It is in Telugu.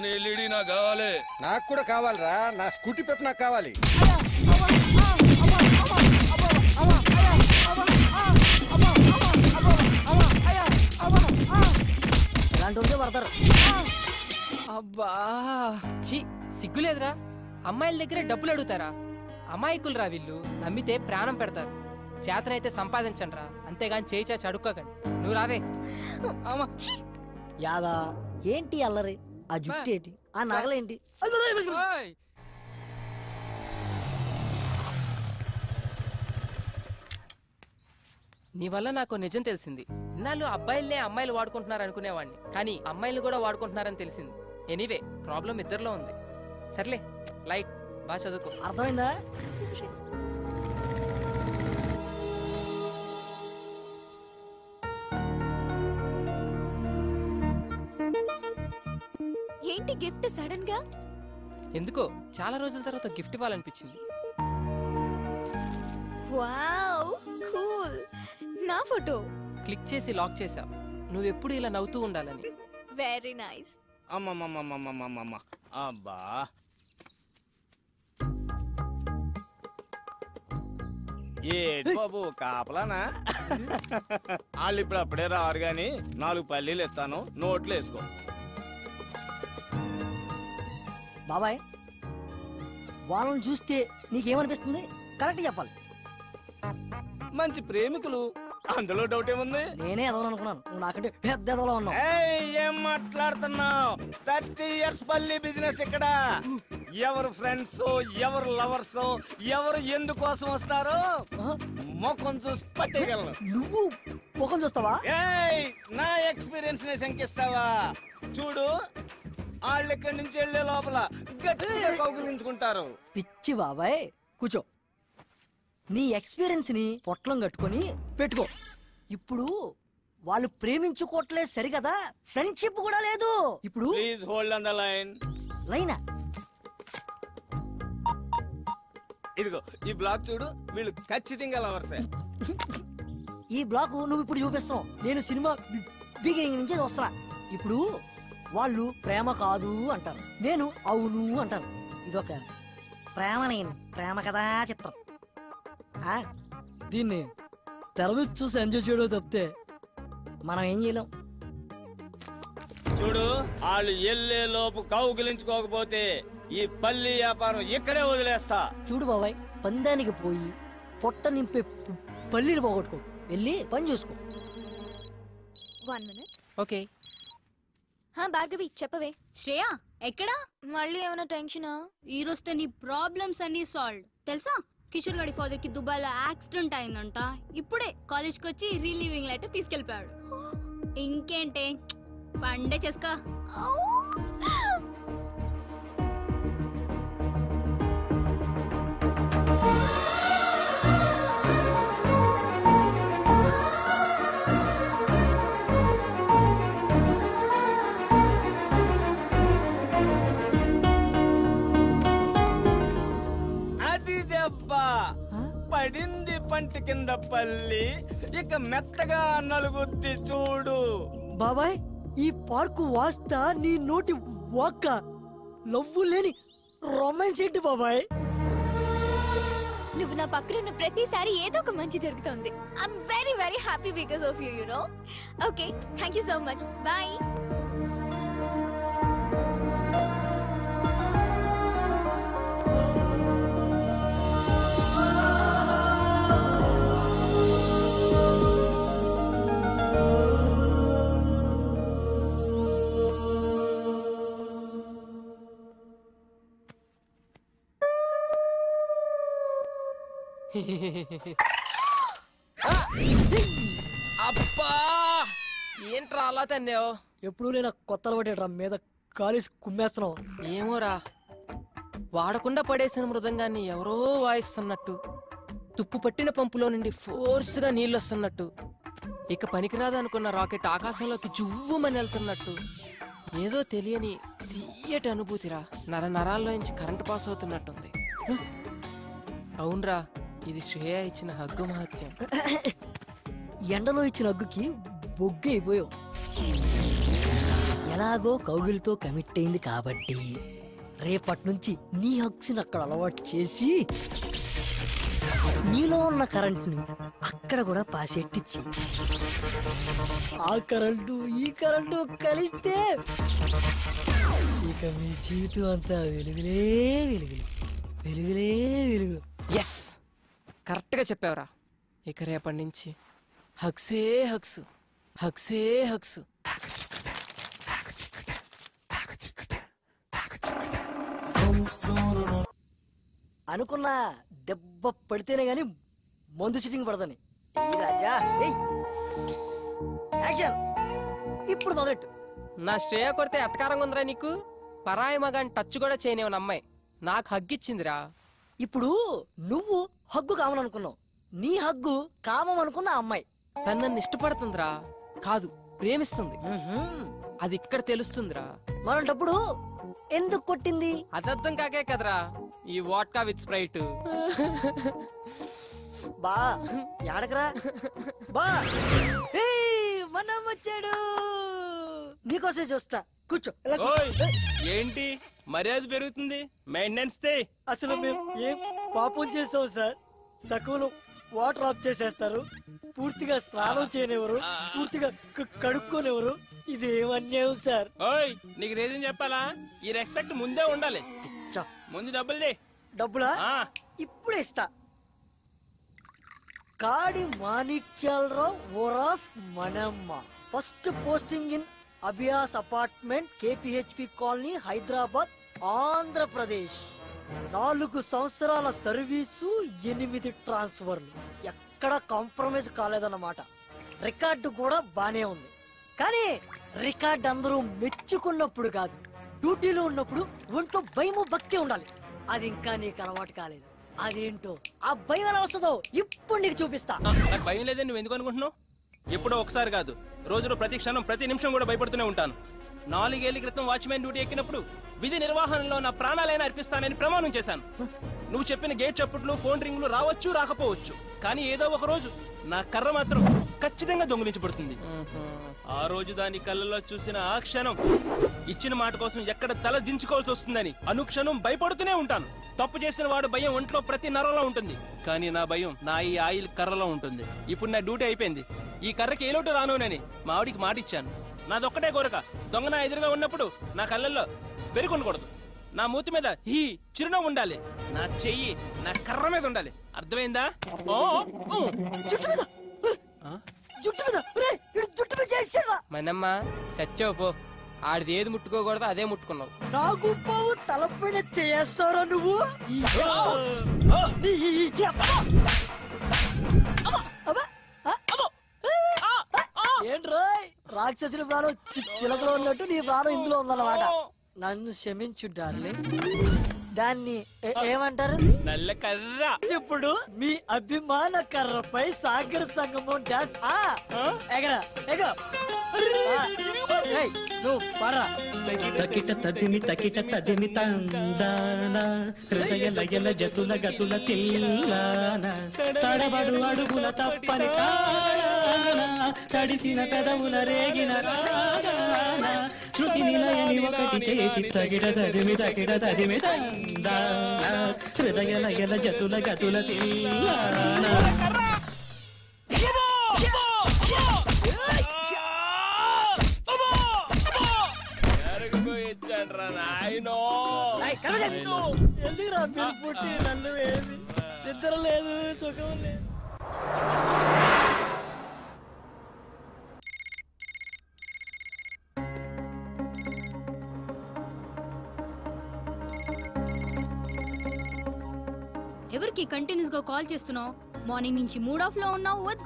సోనీ ఎల్ఈడి నాకు కావాలి నాకు కూడా కావాలిరా నా స్కూటీ పెప్ నాకు కావాలి ఇలాంటి వాళ్ళే పడతారు అబ్బా ఛీ సిగ్గులేదురా అమ్మాయిల దగ్గరే డబ్బులు అడుగుతారా అమాయకులు రా వీళ్ళు నమ్మితే ప్రాణం పెడతారు చేతనైతే సంపాదించండి రా అంతేగాని చేయి చాచి అడుక్కోకండి నువ్వు రావే యాదా ఏంటి అల్లరి ఆ జుట్టు ఏంటి ఆ నగలేంటి ఓయ్! నీ వల్ల నాకు నిజం తెలిసింది ఇన్నాళ్ళు అబ్బాయిలనే అమ్మాయిలు వాడుకుంటున్నారు అనుకునేవాడిని కానీ అమ్మాయిలు కూడా వాడుకుంటున్నారని తెలిసింది ఎనీవే ప్రాబ్లం ఇద్దరిలో ఉంది సర్లే లైట్ బాగా చదువుకో అర్థమైందా ఏంటి గిఫ్ట్ సడన్ గా ఎందుకో చాలా రోజుల తర్వాత గిఫ్ట్ ఇవ్వాలనిపించింది వావ్ కూల్ నా ఫోటో క్లిక్ చేసి లాక్ చేసావు నువ్వెప్పుడు ఇలా నవ్వుతూ ఉండాలని వెరీ నైస్ అమ్మమ్మమ్మమ్మమ్మమ్మమ్మ అబ్బా ఏటి బాబు కాపలానా వాళ్ళు ఇప్పుడు అప్పుడే రారు గాని నాలుగు పల్లీలు ఇస్తాను నోట్లు వేసుకో బాబాయ్ వాళ్ళని చూస్తే నీకేమనిపిస్తుంది కరెక్ట్ చెప్పాలి మంచి ప్రేమికులు అందులో డౌట్ ఏముంది నేనే ఎదవను అనుకున్నాను నువ్వు నాకంటే పెద్ద ఎదవలో ఉన్నావు ఏయ్, ఏం మాట్లాడుతున్నావు థర్టీ ఇయర్స్ పల్లి బిజినెస్ ఇక్కడ ఎవరు ఫ్రెండ్స్ ఎవరు లవర్స్ ఎవరు ఎందుకోసం వస్తారో ఆహా, ముఖం చూసి పట్టేయగలను నువ్వు ముఖం చూస్తావా ఏయ్ నా ఎక్స్పీరియన్స్ ని శంకిస్తావా చూడు వాళ్ళు ఇక్కడి నుంచి వెళ్లే లోపల గట్టిగా కౌగిలించుకుంటారు పిచ్చి బాబాయ్ కూర్చో నీ ఎక్స్పీరియన్స్ ని పొట్లం కట్టుకొని పెట్టుకో ఇప్పుడు వాళ్ళు ప్రేమించుకోవట్లేదు సరికదా ఫ్రెండ్షిప్ కూడా లేదు ఇప్పుడు please hold on the line లైనా ఇదిగో ఈ బ్లాక్ చూడు వీళ్ళు ఖచ్చితంగా లవర్సే ఈ బ్లాక్ నువ్వు ఇప్పుడు చూపిస్తావు నేను సినిమా బిగినింగ్ నుంచి వస్తున్నా ఇప్పుడు వాళ్ళు ప్రేమ కాదు అంటారు నేను అవును అంటాను ఇదొక ప్రేమ నేను ప్రేమ కదా చిత్రం ఆ, దీన్ని తెర మీద చూసి ఎంజాయ్ చేయడం తప్పితే మనం ఏం చేయలేం చూడు వాళ్ళు ఎల్లే లోపు కౌగిలించుకోకపోతే ఈ పల్లి వ్యాపారం ఇక్కడే వదిలేస్తా చూడు బాబాయ్ పందానికి పోయి పొట్ట నింపే పు- పల్లీలు పోగొట్టుకో వెళ్ళి పని చూసుకో వన్ మినిట్ ఓకే హా భార్గవి చెప్పవే శ్రేయ ఎక్కడా మళ్ళీ ఏమైనా టెన్షనా ఈ రోజుతో నీ ప్రాబ్లమ్స్ అన్ని సాల్వ్ తెలుసా కిషోర్ గడి ఫాదర్ కి దుబాయ్ లో యాక్సిడెంట్ అయిందంట ఇప్పుడే కాలేజ్ కి వచ్చి రిలీవింగ్ లెటర్ తీసుకెళ్ళిపోయాడు ఇంకేంటే పండే చేసుకో అది దెబ్బ పడింది పంట కింద పల్లి ఇక మెత్తగా నలుగుద్ది చూడు బాబాయ్ ఈ పార్కు వాస్తా నీ నోటి వాక్క లవ్వు లేని రొమాన్స్ ఏంటి బాబాయ్ నువ్వు నా పక్కన ఉన్న ప్రతిసారి ఏదో ఒక మంచి జరుగుతుంది I'm very very happy because of you you know okay thank you so much bye అబ్బా ఏంట్రా అలా తన్నావు ఎప్పుడు నేను కొత్త అలవాటు మీద కాలేసి కుమ్మేస్తున్నావు ఏమోరా వాడకుండా పడేసిన మృదంగాన్ని ఎవరో వాయిస్తున్నట్టు తుప్పు పట్టిన పంపులో నుండి ఫోర్స్గా నీళ్ళు వస్తున్నట్టు ఇక పనికిరాదు అనుకున్న రాకెట్ ఆకాశంలోకి జువ్వుమని వెళ్తున్నట్టు ఏదో తెలియని తీయటి అనుభూతిరా నర నరాల్లోంచి కరెంటు పాస్ అవుతున్నట్టుంది అవునరా ఇది శ్రేయ ఇచ్చిన హగ్గు మహత్యం ఎండలో ఇచ్చిన అగ్గుకి బొగ్గు అయిపోయావు ఎలాగో కౌగిలితో కమిట్ అయింది కాబట్టి రేపటి నుంచి నీ హక్స్ని అక్కడ అలవాటు చేసి నీలో ఉన్న కరెంట్ని అక్కడ కూడా పాసెట్టిచ్చి ఆ కరెంటు ఈ కరెంటు కలిస్తే ఇక మీ జీవితం అంతా వెలుగులే వెలుగులు వెలుగులే వెలుగులు ఎస్ కరెక్ట్గా చెప్పావురా ఇక రేపటి నుంచి హక్సే హక్స్ హక్సే హక్స్ అనుకున్నా దెబ్బ పడితేనే గాని మందు సిట్టింగ్ పడదని ఈ రాజా ఏయ్. యాక్షన్ ఇప్పుడు మొదలెట్టు నా శ్రేయ కొడితే ఎట్టకారంగా ఉందిరా నీకు పరాయి మగాని టచ్ కూడా చేయనివని అమ్మాయి నాకు హగ్గిచ్చిందిరా ఇప్పుడు నువ్వు హగ్గు కామననుకున్నావు నీ హగ్గు కామం అనుకున్న ఆ అమ్మాయి తను నన్ను ఇష్టపడుతుందిరా కాదు ప్రేమిస్తుంది మ్మ్హ్మ్. అది ఇక్కడ తెలుస్తుందిరా మరంటప్పుడు ఎందుకు కొట్టింది అదర్థం కాకే కదరా ఈ వాట్కా విత్ స్ప్రైట్ బా యాడకరా బా ఏయ్, మనం వచ్చాడు నీకోసం చూస్తా కూర్చో ఇలా కూర్చో. ఓయ్ ఏంటి మర్యాద పెరుగుతుంది మెయింటెనెన్స్ తే అసలు మేము ఏం పాపం చేసాం సార్ సకులు వాటర్ ఆఫ్ చేసేస్తారు పూర్తిగా స్నానం చేయనివ్వరు పూర్తిగా క- కడుక్కోనివ్వరు ఇది ఏం అన్యాయం సార్ ఓయ్ నీకు రీజన్ చెప్పాలా ఈ రెస్పెక్ట్ ముందే ఉండాలి చ, ముందు డబ్బులు దే డబ్బులా ఆ, ఇప్పుడే ఇస్తా కాడి మాణిక్యాలరావు ఓరాఫ్ మనమ్మ ఫస్ట్ పోస్టింగ్ ఇన్ అభియాస్ apartment KPHB colony Hyderabad Andhra Pradesh నాలుగు సంవత్సరాల సర్వీసు ఎనిమిది ట్రాన్స్ఫర్లు ఎక్కడ కాంప్రమైజ్ కాలేదన్నమాట రికార్డు కూడా బానే ఉంది కానీ రికార్డ్ అందరూ మెచ్చుకున్నప్పుడు కాదు డ్యూటీలో ఉన్నప్పుడు ఒంట్లో భయము భక్తి ఉండాలి అది ఇంకా నీకు అలవాటు కాలేదు అదేంటో ఆ భయం ఎలా వస్తుందో ఇప్పుడు నీకు చూపిస్తా ఆ, నాకు భయం లేదని నువ్వు ఎందుకు అనుకుంటున్నావు ఎప్పుడో ఒకసారి కాదు రోజులో ప్రతి క్షణం ప్రతి నిమిషం కూడా భయపడుతూనే ఉంటాను నాలుగేళ్ల క్రితం వాచ్మెన్ డ్యూటీ ఎక్కినప్పుడు విధి నిర్వహణలో నా ప్రాణాలైనా అర్పిస్తానని ప్రమాణం చేశాను నువ్వు చెప్పిన గేట్ చప్పుట్లు ఫోన్ రింగులు రావచ్చు రాకపోవచ్చు కానీ ఏదో ఒక రోజు నా కర్ర మాత్రం ఖచ్చితంగా దొంగిలించబడుతుంది ఆ రోజు దాని కళ్ళలో చూసిన ఆ క్షణం ఇచ్చిన మాట కోసం ఎక్కడ తల దించుకోవాల్సి వస్తుందని అనుక్షణం భయపడుతూనే ఉంటాను తప్పు చేసిన వాడు భయం ఒంట్లో ప్రతి నరంలో ఉంటుంది కానీ నా భయం నా ఈ ఆయిల్ కర్రలో ఉంటుంది ఇప్పుడు నా డ్యూటీ అయిపోయింది ఈ కర్రకి ఏ లోటు రానునని మా ఆవిడికి మాట ఇచ్చాను నాదొక్కటే కోరిక దొంగ నా ఎదురుగా ఉన్నప్పుడు నా కళ్ళల్లో పెరుగుండకూడదు నా మూతి మీద హీ చిరునవ్వు ఉండాలి నా చెయ్యి నా కర్ర మీద ఉండాలి అర్థమైందా ఓ, ఊ. జుట్టు మీద జుట్టు మీద ఒరేయ్, ఈడు జుట్టు మీద చేసాడా మనమ్మ చచ్చావు పో ఆడిది ఏది ముట్టుకోకూడదు అదే ముట్టుకున్నావు నాకు పావు తలపైన చేస్తారా నువ్వు ఏంట్రా రాక్షసుడి ప్రాణం చి- చిలకలో ఉన్నట్టు నీ ప్రాణం ఇందులో ఉందన్నమాట నన్ను క్షమించు డార్లింగ్ దాన్ని ఏ- ఏమంటారు నల్ల కర్ర ఇప్పుడు మీ అభిమాన కర్రపై సాగర సంగమం డాన్స్ ఆ ఎగర ఎగ ఆ, ఏయ్, నువ్వు పర్రా తకిట తదిమి తకిట తదిమి తందాన హృదయ లయల జతుల గతుల తిల్లాన తడబడు అడుగుల తప్పని తారాన తడిసిన పెదవుల రేగిన రాగాన శృతి నిలయని ఒకటి చేసి తగిట తదిమి తకిట తదిమి తందాన హృదయ లయల జతుల గతుల తిల్లాన ఇచ్చాడ్రా నాయనో ఏయ్, కర్రజాతి. ఎందుకురా మీరు పుట్టి నన్ను వేసి నిద్ర లేదు సుఖం లేదు ఎవరికి కంటిన్యూస్ గా కాల్ చేస్తున్నావు మార్నింగ్ నుంచి మూడ్ ఆఫ్ లో ఉన్నావు